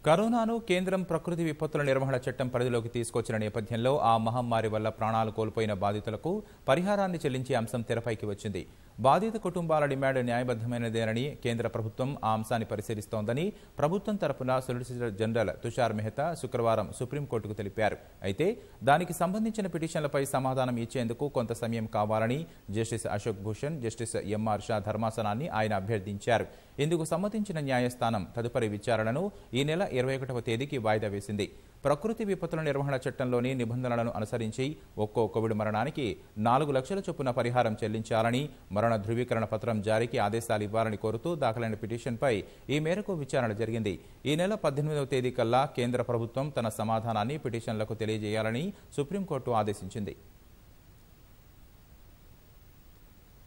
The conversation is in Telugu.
కరోనాను కేంద్రం ప్రకృతి విపత్తుల నిర్వహణ చట్టం పరిధిలోకి తీసుకొచ్చిన నేపథ్యంలో ఆ మహమ్మారి వల్ల ప్రాణాలు కోల్పోయిన బాధితులకు పరిహారాన్ని చెల్లించే అంశం తెరపైకి వచ్చింది బాధిత కుటుంబాల డిమాండ్ న్యాయబద్ధమైనదేనని కేంద్ర ప్రభుత్వం ఆ అంశాన్ని పరిశీలిస్తోందని ప్రభుత్వం తరపున సొలిసిటర్ జనరల్ తుషార్ మెహతా శుక్రవారం సుప్రీంకోర్టుకు తెలిపారు అయితే దానికి సంబంధించిన పిటిషన్లపై సమాధానం ఇచ్చేందుకు కొంత సమయం కావాలని justice Ashok Bhushan justice M R Shah ధర్మాసనాన్ని ఆయన అభ్యర్థించారు ఇందుకు సమ్మతించిన న్యాయస్థానం తదుపరి విచారణను ఈ నెల ఇరవై ఒకటవ తేదీకి వాయిదా వేసింది ప్రకృతి విపత్తుల నిర్వహణ చట్టంలోని నిబంధనలను అనుసరించి ఒక్కో కోవిడ్ మరణానికి నాలుగు లక్షల చొప్పున పరిహారం చెల్లించాలని మరణ ధృవీకరణ పత్రం జారీకి ఆదేశాలు ఇవ్వాలని కోరుతూ దాఖలైన పిటిషన్పై ఈ మేరకు విచారణ జరిగింది ఈ నెల పద్దెనిమిదవ తేదీ కల్లా కేంద్ర ప్రభుత్వం తన సమాధానాన్ని పిటిషన్లకు తెలియజేయాలని సుప్రీంకోర్టు ఆదేశించింది